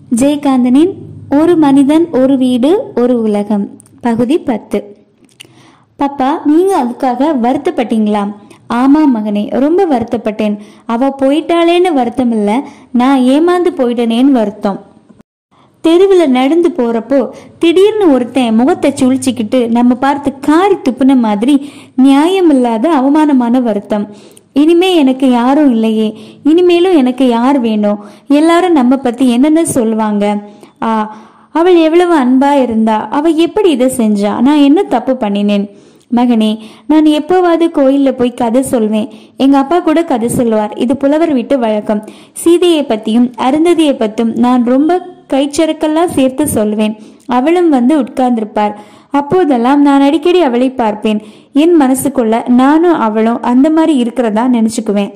ஜெயகாந்தனின் ஒரு மனிதன் ஒரு வீடு ஒரு உலகம் பகுதி பத்து பாப்பா நீங்க அதுக்காக வருத்தப்பட்டீங்களா ஆமா மகனே ரொம்ப வருத்தப்பட்டேன் அவ போயிட்டாளேன்னு வருத்தம் இல்ல நான் ஏமாந்து போயிட்டனேன்னு வருத்தம் தெருவில் நடந்து போறப்போ திடீர்னு ஒருத்தன் முகத்தை சுழிச்சிக்கிட்டு நம்ம பார்த்து காரி துப்புன மாதிரி நியாயமில்லாத அவமானமான வருத்தம் இனிமே எனக்கு யாரும் இல்லையே இனிமேலும் எனக்கு யார் வேணும் எல்லாரும் நம்ம பத்தி என்னென்ன சொல்லுவாங்க ஆ அவள் எவ்வளவு அன்பா இருந்தா அவ எப்படி இதை செஞ்சா நான் என்ன தப்பு பண்ணினேன் மகனே நான் எப்போவாவது கோயில்ல போய் கதை சொல்வேன் எங்க அப்பா கூட கதை சொல்லுவார் இது புலவர் வீட்டு வழக்கம் சீதையை பத்தியும் அருந்ததியை பத்தியும் நான் ரொம்ப கைச்சரக்கெல்லாம் சேர்த்து சொல்வேன் அவளும் வந்து உட்கார்ந்திருப்பார் அப்போதெல்லாம் நான் அடிக்கடி அவளை பார்ப்பேன் என் மனசுக்குள்ள நானும் அவளும் அந்த மாதிரி இருக்கிறதா நினைச்சுக்குவேன்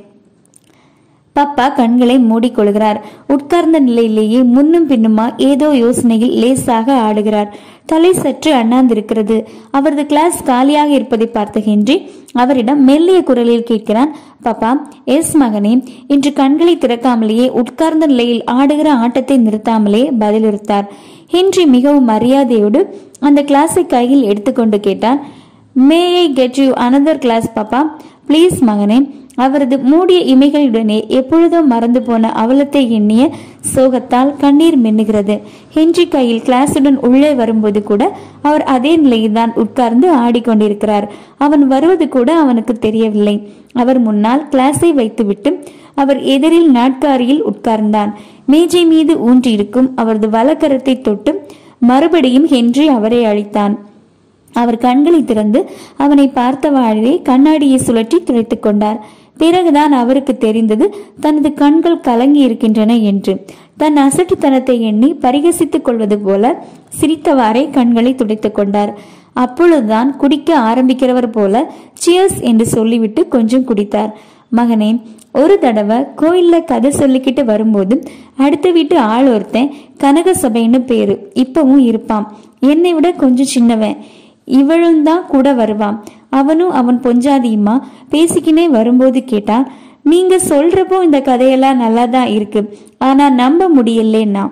பப்பா கண்களை மூடிக்கொள்கிறார் உட்கார்ந்த நிலையிலேயே முன்னும் பின்னுமா ஏதோ யோசனையில் லேசாக ஆடுகிறார் தலை சற்று அண்ணாந்திருக்கிறது அவரது கிளாஸ் காலியாக இருப்பதை பார்த்த ஹென்றி அவரிடம் மெல்லிய குரலில் கேட்கிறான் பாப்பா எஸ் மகனே இன்று கண்களை திறக்காமலேயே உட்கார்ந்த நிலையில் ஆடுகிற ஆட்டத்தை நிறுத்தாமலே பதிலிருத்தார் ஹென்றி மிகவும் மரியாதையோடு அந்த கிளாஸை கையில் எடுத்துக்கொண்டு கேட்டான் may I get you another glass பாப்பா ப்ளீஸ் மகனே அவரது மூடிய இமைகளுடனே எப்பொழுதும் மறந்து போன அவலத்தை எண்ணிய சோகத்தால் கண்ணீர் மின்னுகிறது ஹென்றி கையில் கிளாஸுடன் உள்ளே வரும்போது கூட அவர் அதே நிலையில்தான் உட்கார்ந்து ஆடிக்கொண்டிருக்கிறார் அவன் வருவது கூட அவனுக்கு தெரியவில்லை அவர் முன்னால் கிளாஸை வைத்துவிட்டு அவர் எதிரில் நாட்காரியில் உட்கார்ந்தான் மேஜை மீது ஊன்றியிருக்கும் அவரது வலக்கரத்தை தொட்டு மறுபடியும் ஹென்றி அவரை அழைத்தான் அவர் கண்களை திறந்து அவனை பார்த்தவாறே கண்ணாடியை சுழற்றி துடைத்துக் கொண்டார் பிறகுதான் அவருக்கு தெரிந்தது தனது கண்கள் கலங்கி இருக்கின்றன என்று தன் அசட்டுத்தனத்தை எண்ணி பரிகசித்துக் கொள்வது போல சிரித்தவாறே கண்களை துடைத்துக் கொண்டார் அப்பொழுதுதான் குடிக்க ஆரம்பிக்கிறவர் போல சியர்ஸ் என்று சொல்லிவிட்டு கொஞ்சம் குடித்தார் மகனே ஒரு தடவை கோயில்ல கதை சொல்லிக்கிட்டு வரும்போது அடுத்த வீட்டு ஆள் ஒருத்தன் கனக சபைன்னு பேரு இப்பவும் இருப்பான் என்னை விட கொஞ்சம் சின்னவன் இவளும் தான் கூட வருவான் அவனும் அவன் பொஞ்சாதியுமா பேசிக்கினே வரும்போது கேட்டான் நீங்க சொல்றப்போ இந்த கதையெல்லாம் நல்லா தான் இருக்கு ஆனா நம்ப முடியலன்னா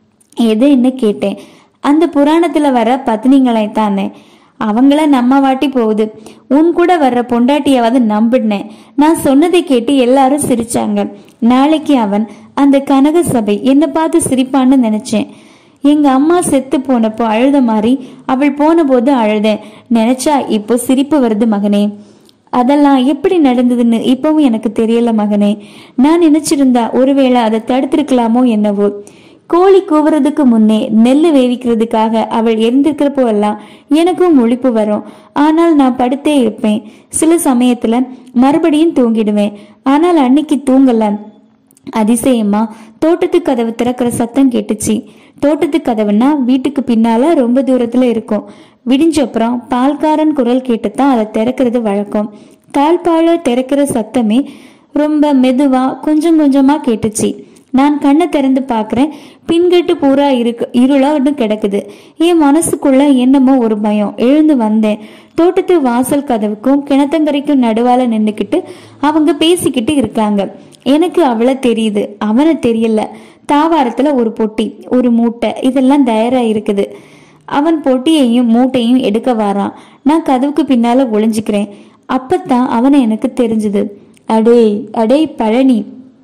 எது என்ன கேட்டேன் அந்த புராணத்துல வர பத்னிங்களை தானே அவங்கள நம்ம வாட்டி போகுது உன் கூட வர்ற பொண்டாட்டியாவது நம்பினேன் நான் சொன்னதை கேட்டு எல்லாரும் சிரிச்சாங்க நாளைக்கு அவன் அந்த கனக சபை என்ன பார்த்து சிரிப்பான்னு நினைச்சேன் எங்க அம்மா செத்து போனப்போ அழுத மாதிரி அவள் போன போது அழுதேன் நினைச்சா இப்போ சிரிப்பு வருது மகனே அதெல்லாம் எப்படி நடந்ததுன்னு இப்பவும் எனக்கு தெரியல மகனே நான் நினைச்சிருந்தா ஒருவேளை அதை தடுத்திருக்கலாமோ என்னவோ கோழி கூவுறதுக்கு முன்னே நெல்லு வேவிக்கிறதுக்காக அவள் எழுந்திருக்கிறப்போ எல்லாம் எனக்கும் முழிப்பு வரும் ஆனால் நான் படுத்தே இருப்பேன் சில சமயத்துல மறுபடியும் தூங்கிடுவேன் ஆனால் அன்னைக்கு தூங்கல அதிசயமா தோட்டத்து கதவு திறக்கிற சத்தம் கேட்டுச்சு தோட்டத்து கதவுன்னா வீட்டுக்கு பின்னால ரொம்ப தூரத்துல இருக்கும் விடிஞ்ச அப்புறம் பால்காரன் குரல் கேட்டுத்தான் அதை திறக்கிறது வழக்கம் தாழ்பால திறக்கிற சத்தமே ரொம்ப மெதுவா கொஞ்சம் கொஞ்சமா கேட்டுச்சு நான் கண்ணை திறந்து பார்க்கறேன் பின்கட்டு பூரா இருக்கு இருளான்னு கிடக்குது என் மனசுக்குள்ள என்னமோ ஒரு பயம் எழுந்து வந்தேன் தோட்டத்து வாசல் கதவுக்கும் கிணத்தங்கரைக்கும் நடுவால நின்னுக்கிட்டு அவங்க பேசிக்கிட்டு இருக்காங்க எனக்கு அவளை தெரியுது அவனை தெரியல தாவாரத்துல ஒரு பொட்டி ஒரு மூட்டை இதெல்லாம் தயாரா இருக்குது அவன் பொட்டியையும் மூட்டையும் எடுக்க வாரான் நான் கதவுக்கு பின்னால ஒளிஞ்சுக்கிறேன் அப்பத்தான் அவனை எனக்கு தெரிஞ்சது அடே அடே பழனி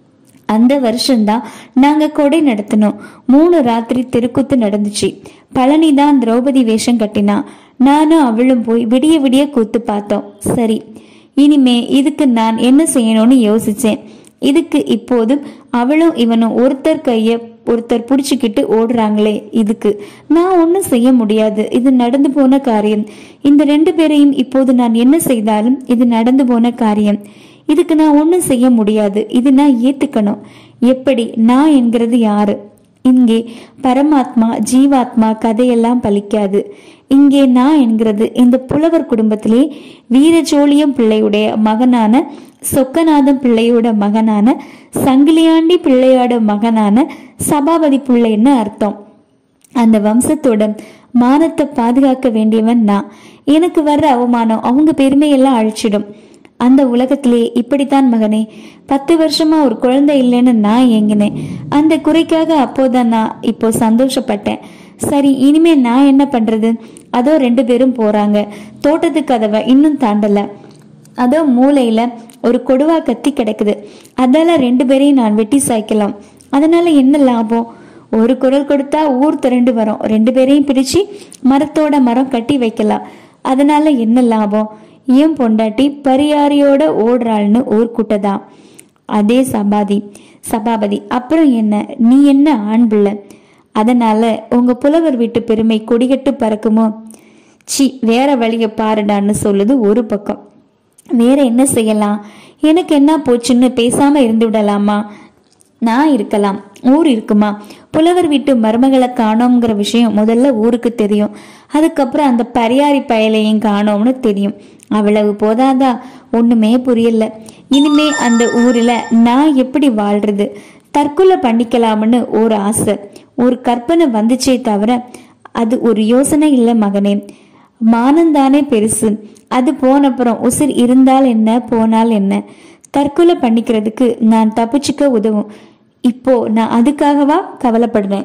அந்த வருஷம்தான் நாங்க கொடை நடத்தினோம் மூணு ராத்திரி தெருக்கூத்து நடந்துச்சு பழனி தான் திரௌபதி வேஷம் கட்டினா நானும் அவளும் போய் விடிய விடிய கூத்து பார்த்தோம் சரி இனிமே இதுக்கு நான் என்ன செய்யணும்னு யோசிச்சேன் இதுக்கு இப்போதும் அவளும் இவனும் ஒருத்தர் கைய ஒருத்தர் புடிச்சுக்கிட்டு ஓடுறாங்களே இதுக்கு நான் ஒன்றும் செய்ய முடியாது இது நடந்து போன காரியம் இந்த ரெண்டு பேரையும் இப்போது நான் என்ன செய்தாலும் இது நடந்து போன காரியம் இதுக்கு நான் ஒன்றும் செய்ய முடியாது இது நான் ஏத்துக்கணும் எப்படி நான் என்கிறது யாரு இங்கே பரமாத்மா ஜீவாத்மா கதையெல்லாம் பலிக்காது இங்கே நான் என்கிறது இந்த புலவர் குடும்பத்திலே வீரஜோழியம் பிள்ளையுடைய மகனான சொக்கநாதம் பிள்ளையோட மகனான சங்கிலியாண்டி பிள்ளையோட மகனான சபாபதி பிள்ளைன்னு அர்த்தம் அந்த வம்சத்தோட மானத்தை பாதுகாக்க வேண்டியவன் நான் எனக்கு வர்ற அவமானம் அவங்க பெருமையெல்லாம் அழிச்சிடும் அந்த உலகத்திலே இப்படித்தான் மகனே பத்து வருஷமா ஒரு குழந்தை இல்லைன்னு நான் ஏங்கினேன் அந்த குறைக்காக அப்போதான் நான் இப்போ சந்தோஷப்பட்டேன் சரி இனிமே நான் என்ன பண்றது அதோ ரெண்டு பேரும் போறாங்க தோட்டத்து கதவை இன்னும் தாண்டல அதோ மூலையில ஒரு கொடுவா கத்தி கிடக்குது அதால ரெண்டு பேரையும் நான் வெட்டி சாய்க்கலாம் அதனால என்ன லாபம் ஒரு குரல் கொடுத்தா ஊர் திரண்டு வரும் ரெண்டு பேரையும் பிரிச்சு மரத்தோட மரம் கட்டி வைக்கலாம் அதனால என்ன லாபம் ஏன் பொண்டாட்டி பரியாரியோட ஓடுறாள்னு ஊர் கூட்டதான் அதே சபாதி சபாபதி அப்புறம் என்ன நீ என்ன ஆண் பிள்ளை அதனால உங்க புலவர் வீட்டு பெருமை கொடிகட்டு பறக்குமோ சி வேற வழிய பாருடான்னு சொல்லுது ஒரு பக்கம் வேற என்ன செய்யலாம் எனக்கு என்ன போச்சுன்னு பேசாம இருந்து விடலாமா நான் இருக்கலாம் ஊர் இருக்குமா புலவர் வீட்டு மருமகளை காணோங்கிற விஷயம் முதல்ல ஊருக்கு தெரியும் அதுக்கப்புறம் அந்த பரியாரி பயலையும் காணோம்னு தெரியும் அவ்வளவு போதாதா ஒண்ணுமே புரியல இனிமே அந்த ஊர்ல நான் எப்படி வாழ்றது தற்கொலை பண்ணிக்கலாம்னு ஒரு ஆசை ஒரு கற்பனை வந்துச்சே தவிர அது ஒரு யோசனை இல்லை மகனே மானந்தானே பெருசு அது போனப்புறம் உசிர் இருந்தால் என்ன போனால் என்ன தற்கொலை பண்ணிக்கிறதுக்கு நான் தப்பிச்சுக்க உதவும் இப்போ நான் அதுக்காகவா கவலைப்படுறேன்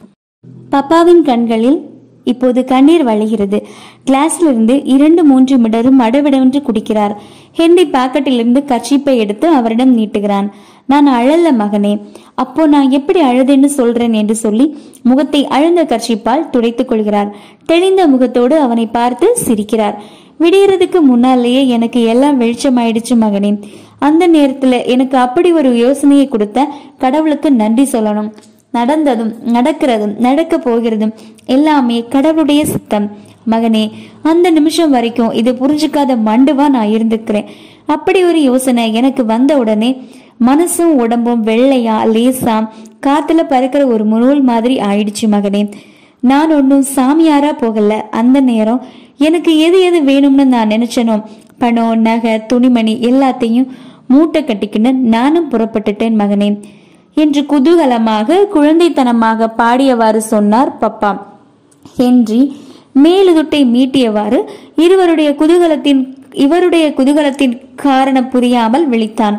பப்பாவின் கண்களில் இப்போது கண்ணீர் வழிகிறது கிளாஸ்ல இருந்து இரண்டு மூன்று மிடரும் மடவிடவென்று குடிக்கிறார் ஹென்றி பாக்கெட்டிலிருந்து கர்ச்சீப்பை எடுத்து அவரிடம் நீட்டுகிறான் நான் அழல மகனே அப்போ நான் எப்படி அழுதேன்னு சொல்றேன் என்று சொல்லி முகத்தை அழுந்த கர்ச்சிப்பால் துடைத்துக் கொள்கிறார் தெளிந்த முகத்தோடு அவனை பார்த்து சிரிக்கிறார் விடியறதுக்கு முன்னாலேயே எனக்கு எல்லாம் வெளிச்சமாயிடுச்சு மகனே அந்த நேரத்துல எனக்கு அப்படி ஒரு யோசனையை கொடுத்த கடவுளுக்கு நன்றி சொல்லணும் நடந்ததும் நடக்கிறதும் நடக்க போகிறதும் எல்லாமே கடவுளுடைய சித்தம் மகனே அந்த நிமிஷம் வரைக்கும் இது புரிஞ்சுக்காத மண்டுவா நான் இருந்துக்கிறேன் அப்படி ஒரு யோசனை எனக்கு வந்த உடனே மனசும் உடம்பும் வெள்ளையா லேசா காத்துல பறக்கிற ஒரு முனூல் மாதிரி ஆயிடுச்சு மகனே நான் ஒன்றும் சாமியாரா போகல அந்த நேரம் எனக்கு எது எது வேணும்னு நான் நினைச்சனோ பணம் நகை துணிமணி எல்லாத்தையும் மூட்டை கட்டிக்கின்னு நானும் புறப்பட்டுட்டேன் மகனே என்று குதூகலமாக குழந்தைத்தனமாக பாடியவாறு சொன்னார் பப்பா ஹென்றி மேலுதுட்டை மீட்டியவாறு இருவருடைய குதூகலத்தின் இவருடைய குதூகலத்தின் காரணம் புரியாமல் விழித்தான்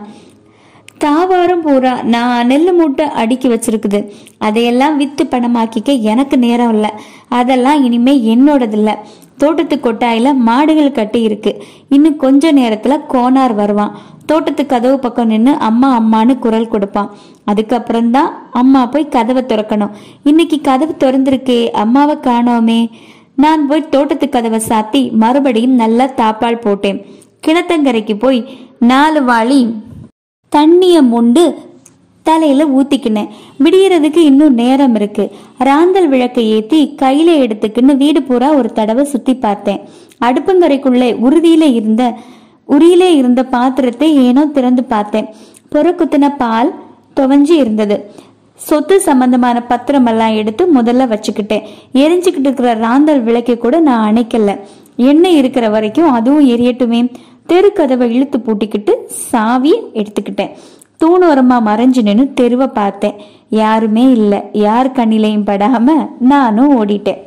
தாவாரம் பூரா நான் நெல்லு மூட்டை அடுக்கி வச்சிருக்குது அதையெல்லாம் வித்து பணமாக்கிக்க எனக்கு நேரம் இல்லை அதெல்லாம் இனிமே என்னோடதில்ல தோட்டத்து கொட்டாயில மாடுகள் கட்டி இருக்கு இன்னும் கொஞ்ச நேரத்துல கோனார் வருவான் தோட்டத்து கதவு பக்கம் நின்று அம்மா அம்மான்னு குரல் கொடுப்பான் அதுக்கப்புறம் தான் அம்மா போய் கதவை திறக்கணும் இன்னைக்கு கதவு திறந்திருக்கே அம்மாவை காணோமே நான் போய் தோட்டத்து கதவை சாத்தி மறுபடியும் நல்லா தாப்பால் போட்டேன் கிணத்தங்கரைக்கு போய் நாலு வாளி தண்ணிய முண்டு தலையில ஊத்திக்கினேன் விடியறதுக்கு இன்னும் நேரம் இருக்கு ராந்தல் விளக்கை ஏத்தி கையில எடுத்துக்கின்னு வீடு பூரா ஒரு தடவை சுத்தி பார்த்தேன் அடுப்பங்கரைக்குள்ளே உறுதியில இருந்த உரியிலே இருந்த பாத்திரத்தை ஏனோ திறந்து பார்த்தேன் புறக்குத்தின பால் துவஞ்சி இருந்தது சொத்து சம்பந்தமான பத்திரம் எல்லாம் எடுத்து முதல்ல வச்சுக்கிட்டேன் எரிஞ்சுக்கிட்டு இருக்கிற ராந்தல் விளக்கை கூட நான் அணைக்கல எண்ணெய் இருக்கிற வரைக்கும் அதுவும் எரியட்டுமே தெரு கதவை இழுத்து பூட்டிக்கிட்டு சாவியை எடுத்துக்கிட்டேன் தூணோரமா மறைஞ்சு நின்று தெருவை பார்த்தேன் யாருமே இல்லை யார் கண்ணிலையும் படாம நானும் ஓடிட்டேன்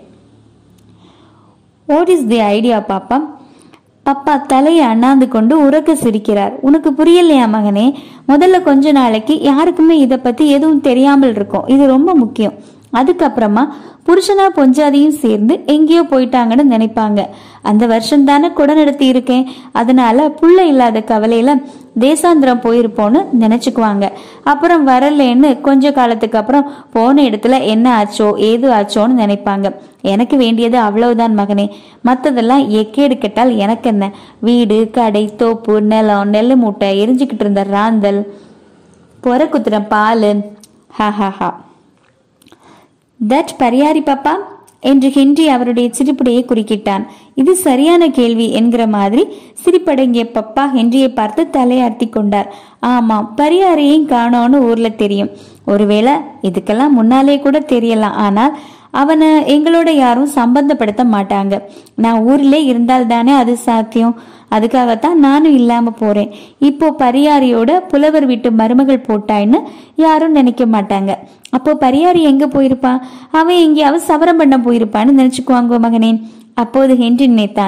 வாட் இஸ் தி ஐடியா பாப்பா பப்பா தலையை அண்ணாந்து கொண்டு உறக்க சிரிக்கிறார் உனக்கு புரியலையா மகனே முதல்ல கொஞ்ச நாளைக்கு யாருக்குமே இதை பத்தி எதுவும் தெரியாமல் இருக்கும் இது ரொம்ப முக்கியம் அதுக்கப்புறமா புருஷனா பொஞ்சாதியும் சேர்ந்து எங்கேயோ போயிட்டாங்கன்னு நினைப்பாங்க அந்த வருஷம் தானே குட நடத்தி இருக்கேன் அதனால புள்ள இல்லாத கவலையில தேசாந்திரம் போயிருப்போன்னு நினைச்சுக்குவாங்க அப்புறம் வரலேன்னு கொஞ்ச காலத்துக்கு அப்புறம் போன இடத்துல என்ன ஆச்சோ ஏது ஆச்சோன்னு நினைப்பாங்க எனக்கு வேண்டியது அவ்வளவுதான் மகனே மத்ததெல்லாம் எக்கேடு கெட்டால் எனக்கு என்ன வீடு கடை தோப்பு நிலம் நெல்லு மூட்டை எரிஞ்சுக்கிட்டு இருந்த ராந்தல் பொற குத்துற பால் ஹா ஹா ஹா தட் பரியாரி பாப்பா என்று ஹென்றி அவருடைய சிரிப்புடையை குறுக்கிட்டான் இது சரியான கேள்வி என்கிற மாதிரி சிரிப்படங்கிய பப்பா ஹென்ரியை பார்த்து தலையார்த்தி கொண்டார் ஆமாம் பரியாரையும் காணோன்னு ஊர்ல தெரியும் ஒருவேளை இதுக்கெல்லாம் முன்னாலே கூட தெரியலாம் ஆனால் அவனை எங்களோட யாரும் சம்பந்தப்படுத்த மாட்டாங்க நான் ஊர்ல இருந்தால் தானே அது சாத்தியம் அதுக்காகத்தான் நானும் இல்லாம போறேன் இப்போ பரியாரியோட புலவர் வீட்டு மருமகள் போட்டாயின்னு யாரும் நினைக்க மாட்டாங்க அப்போ பரியாரி எங்க போயிருப்பான் அவன் எங்கேயாவது சவரம் பண்ண போயிருப்பான்னு நினைச்சுக்குவாங்க மகனே அப்போது ஹென்றி நினைத்தான்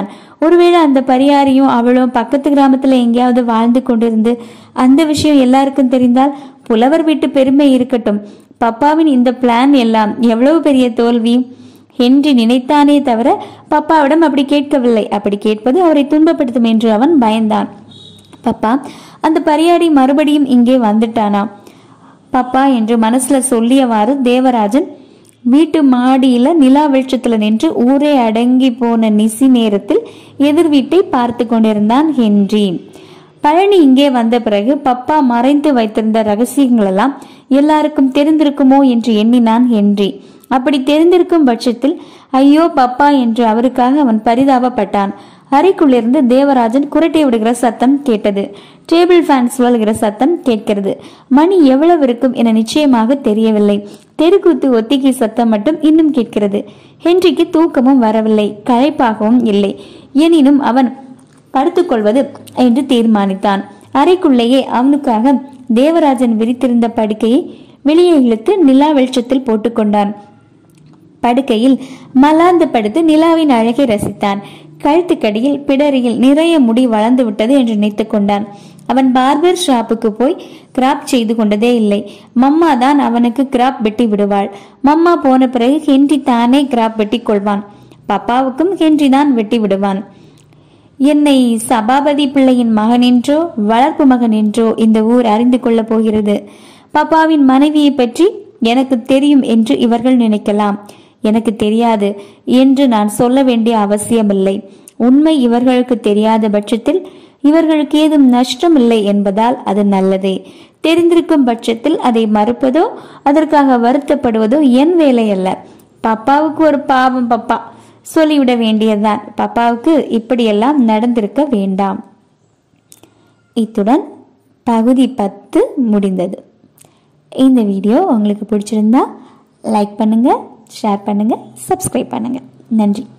ஒருவேளை அந்த பரியாரியும் அவளும் பக்கத்து கிராமத்துல எங்கேயாவது வாழ்ந்து கொண்டிருந்து அந்த விஷயம் எல்லாருக்கும் தெரிந்தால் புலவர் வீட்டு பெருமை இருக்கட்டும் பப்பாவின் இந்த பிளான் எல்லாம் எவ்வளவு பெரிய தோல்வி ஹென்றி நினைத்தானே தவிர பப்பாவிடம் அப்படி கேட்கவில்லை அப்படி கேட்பது அவரை துன்பப்படுத்தும் என்று அவன் பயந்தான் பப்பா அந்த பரியாடி மறுபடியும் இங்கே வந்துட்டானா பப்பா என்று மனசுல சொல்லியவாறு தேவராஜன் வீட்டு மாடியில நிலா வெளிச்சத்துல நின்று ஊரே அடங்கி போன நிசி நேரத்தில் எதிர் வீட்டை பார்த்து கொண்டிருந்தான் ஹென்றி பழனி இங்கே வந்த பிறகு பப்பா மறைந்து வைத்திருந்த ரகசியங்கள் எல்லாம் எல்லாருக்கும் தெரிந்திருக்குமோ என்று எண்ணினான் ஹென்றி அப்படி தெரிந்திருக்கும் பட்சத்தில் ஐயோ பப்பா என்று அவருக்காக அவன் பரிதாபப்பட்டான் அறைக்குள்ளிருந்து தேவராஜன் குரட்டை விடுகிற சத்தம் கேட்டது டேபிள் ஃபேன் சுழல்கிற சத்தம் கேட்கிறது மணி எவ்வளவு இருக்கும் என நிச்சயமாக தெரியவில்லை தெருக்கூத்து ஒத்திகை சத்தம் மட்டும் இன்னும் கேட்கிறது ஹென்றிக்கு தூக்கமும் வரவில்லை களைப்பாகவும் இல்லை எனினும் அவன் படுத்துக்கொள்வது என்று தீர்மானித்தான் அறைக்குள்ளேயே அவனுக்காக தேவராஜன் விரித்திருந்த படுக்கையை வெளியே இழுத்து நிலா வெளிச்சத்தில் போட்டுக்கொண்டான் படுக்கையில் மலாந்து படுத்து நிலாவின் அழகை ரசித்தான் கழுத்துக்கடியில் பிடரியில் நிறைய முடி வளர்ந்து விட்டது என்று நினைத்து கொண்டான் அவன் பார்பர் ஷாப்புக்கு போய் கிராப் செய்து கொண்டதே இல்லை மம்மா தான் அவனுக்கு கிராப் வெட்டி விடுவாள் மம்மா போன பிறகு ஹென்றி தானே கிராப் வெட்டி கொள்வான் பப்பாவுக்கும் ஹென்றி தான் வெட்டி விடுவான் என்னை சபாபதி பிள்ளையின் மகன் என்றோ வளர்ப்பு மகன் என்றோ இந்த ஊர் அறிந்து கொள்ளப் போகிறது பாப்பாவின் மனைவியை பற்றி எனக்கு தெரியும் என்று இவர்கள் நினைக்கலாம் எனக்கு தெரியாது என்று நான் சொல்ல வேண்டிய அவசியமில்லை உண்மை இவர்களுக்கு தெரியாத பட்சத்தில் இவர்களுக்கு ஏதும் நஷ்டமில்லை என்பதால் அது நல்லதே தெரிந்திருக்கும் பட்சத்தில் அதை மறுப்பதோ அதற்காக வருத்தப்படுவதோ என் வேலை அல்ல பாப்பாவுக்கு ஒரு பாவம் பப்பா சொல்லிவிட வேண்டியதுதான் பாப்பாவுக்கு இப்படியெல்லாம் நடந்திருக்க வேண்டாம் இத்துடன் பகுதி பத்து முடிந்தது இந்த வீடியோ உங்களுக்கு பிடிச்சிருந்தா லைக் பண்ணுங்க ஷேர் பண்ணுங்க சப்ஸ்கிரைப் பண்ணுங்க நன்றி